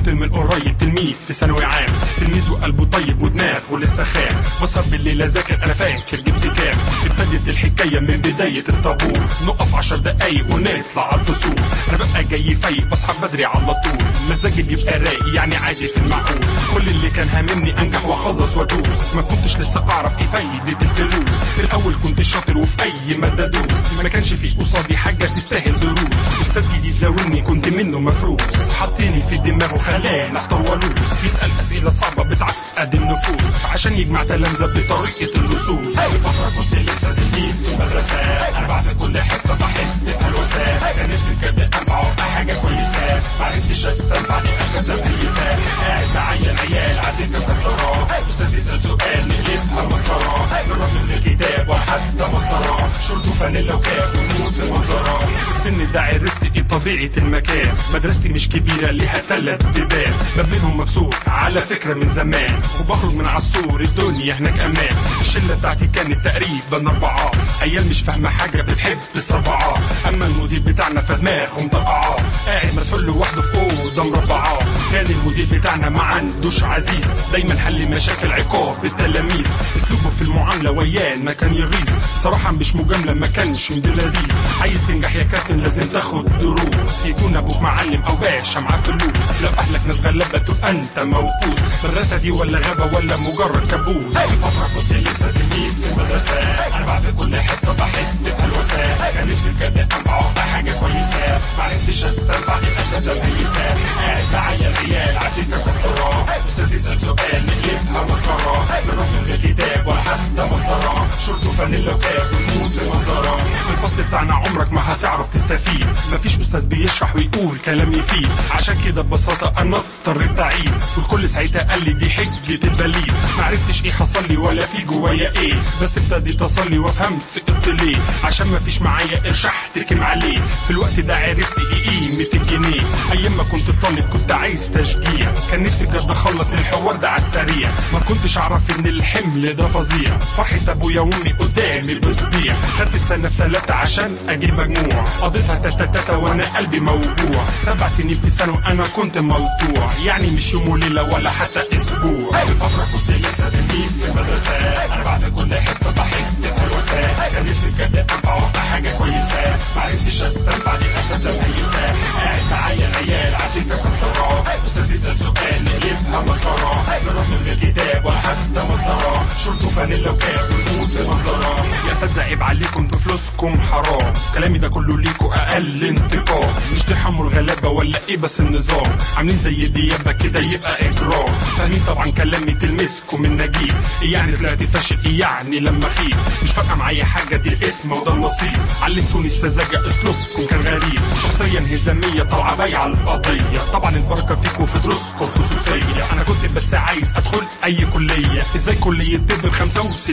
من قريب تلميذ في ثانوي عام تلميذ وقلبه طيب ودماغ ولسه خام بسهر بالليل اذاكر انا فاكر جبت كام ابتدت الحكايه من بدايه الطابور نقف عشر دقايق ونطلع على الفصول انا ببقى جاي فايق بصحى بدري على طول مزاجي بيبقى رايق يعني عادي في المعقول كل اللي كان هاممني انجح واخلص وادوس ما كنتش لسه اعرف ايه فايده الفلوس في الاول كنت شاطر وفي اي ماده ادوس ما كانش في قصادي حاجه تستاهل دروس استاذ جديد زاولني كنت منه مفروس حطيني في دماغه خلاني اختار ولوس يسال اسئله صعبه بتعقد النفوس عشان يجمع تلامذه بطريقه اللصوص اول فتره كنت لسه تلميذ في المدرسه انا بعد كل حصه بحس بهلوسه كان نفسي بجد انفع وابقى حاجه كويسه معرفتش استنفع دي اساتذه بأيسة قاعد معايا العيال عديت مكسرات استاذ يسال سؤال نقلبها مسطره نروح من الكتاب وحتى مسطره شورت وفانيلا وكاب ونموت في المنظره في السن ده عرفت ايه طبيعه المكان مدرستي مش كبيره ليها تلات بيبان باب منهم مكسور على فكره من زمان وبخرج من عالسور الدنيا هناك امان الشله بتاعتي كانت تقريبا اربعه عيال مش فاهمه حاجه بتحب الصربعات اما المدير بتاعنا فدماغه مطرقعات قاعد مسؤول لوحده في اوضه مربعات كان المدير بتاعنا ما عندوش عزيز دايما حل مشاكل عقاب التلاميذ اسلوبه في المعامله ويان ما كان يغيظ صراحه مش مجامله ما كانش من لذيذ عايز تنجح يا كابتن لازم تاخد دروس يكون ابوك معلم او باشا معاه فلوس لو اهلك ناس غلابه تبقى انت موقوس المدرسه دي ولا غابه ولا مجرد كابوس في فتره كنت لسه تلميذ في المدرسه انا بعد كل حصه بحس بهلوسه كان نفسي بجد انفع وابقى حاجه كويسه معرفتش استنفع الاساتذه بأيسة قاعد معايا العيال عديت مكسرات استاذ يسال سؤال نقلبها مسخره نروح من غير كتاب ولا حتى مسطره شورت وفانيلا وكاب ونموت في منظره في الفصل بتاعنا عمرك ما هتعرف تستفيد مفيش استاذ بيشرح ويقول كلام يفيد عشان كده ببساطه انا اضطريت اعيد والكل ساعتها قال لي دي حجه البليد معرفتش ايه حصل لي ولا في جوايا ايه بس ابتديت اصلي وافهم سقطت ليه عشان مفيش معايا قرش احتكم عليه في الوقت ده عرفت ايه قيمه الجنيه ايام ما كنت طالب كنت عايز تشجيع كان نفسي بجد اخلص من الحوار ده على السريع ما كنتش اعرف ان الحمل ده فظيع فرحه ابويا وامي قدامي بتضيع خدت السنه في ثلاثه عشان اجيب مجموع قضيتها تاتا تاتا وانا قلبي موجوع سبع سنين في ثانوي انا كنت ملطوع يعني مش يوم وليله ولا حتى اسبوع في فتره كنت لسه تلميذ في المدرسه انا بعد كل حصه بحس بهلوسه كان نفسي بجد انفع وابقى حاجه كويسه معرفتش استنفع دي اساتذه بأيسة قاعد معايا العيال عديت مكسرات استاذ يسال سؤال نقلبها مسخره نروح من غير كتاب ولا حتى مسطره شورت وفانيلا وكاب ونموت في منظره يا اساتذه عيب عليكم انتوا فلوسكم حرام كلامي ده كله ليكوا اقل انتقام مش ترحموا الغلابه ولا ايه بس النظام عاملين زي ديابه كده يبقى اجرام فاهمين طبعا كلامي تلمسكم النجيب إيه يعني طلعت فاشل إيه يعني لما خيب مش فارقه معايا حاجه دي الاسم وده النصيب علمتوني السذاجه اسلوبكم كان غريب شخصيه انهزاميه طالعه بايعه القضيه طبعا البركه فيكم في دروسكم الخصوصيه انا كنت بس عايز ادخل اي كليه ازاي كليه طب ب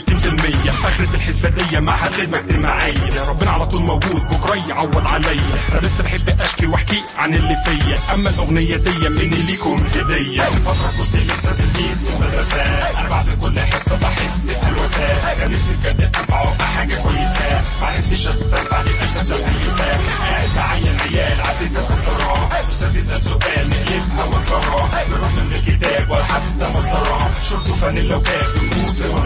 65% اخره الحسبانيه معهد خدمه اجتماعيه ربنا على طول موجود بكره يعوض عليا انا بس بحب اشكي واحكي عن اللي فيا اما الاغنيه دي مني ليكم هديه في فتره كنت لسه تلميذ في المدرسه انا بعد كل حصه بحس بهلوسه كان نفسي بجد انفع وابقى حاجه كويسه معرفتش استنفع دي اساتذه كويسه قاعد معايا العيال عديت مكسرات استاذ يسال سؤال نقلبها مسخره نروح من الكتاب ولا حتى مسطره شورت وفانيلا وكاب ونموت في